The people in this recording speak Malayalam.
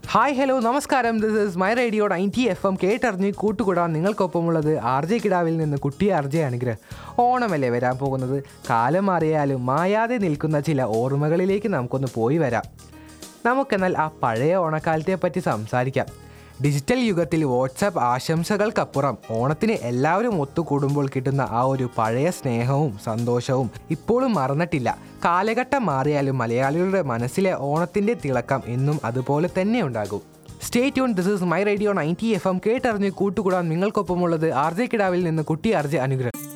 ഹായ് ഹലോ നമസ്കാരം this is my radio ninety F M കേട്ടറിഞ്ഞ് കൂട്ടുകൂടാൻ നിങ്ങൾക്കൊപ്പമുള്ളത് ആർ ജെ കിടാവിൽ നിന്ന് കുട്ടി ആർ ജെ അനുഗ്രഹം ഓണമല്ലേ വരാൻ പോകുന്നത് കാലം മാറിയാലും മായാതെ നിൽക്കുന്ന ചില ഓർമ്മകളിലേക്ക് നമുക്കൊന്ന് പോയി വരാം നമുക്കെന്നാൽ ആ പഴയ ഓണക്കാലത്തെ പറ്റി സംസാരിക്കാം ഡിജിറ്റൽ യുഗത്തിൽ വാട്സാപ്പ് ആശംസകൾക്കപ്പുറം ഓണത്തിന് എല്ലാവരും ഒത്തുകൂടുമ്പോൾ കിട്ടുന്ന ആ ഒരു പഴയ സ്നേഹവും സന്തോഷവും ഇപ്പോഴും മറന്നിട്ടില്ല കാലഘട്ടം മാറിയാലും മലയാളികളുടെ മനസ്സിലെ ഓണത്തിൻ്റെ തിളക്കം എന്നും അതുപോലെ തന്നെ ഉണ്ടാകും stay tune this is my radio ninety F M കേട്ടറിഞ്ഞ് കൂട്ടുകൂടാൻ നിങ്ങൾക്കൊപ്പമുള്ളത് ആർ ജെ കിടാവിൽ നിന്ന് കുട്ടി ആർ ജെ അനുഗ്രഹം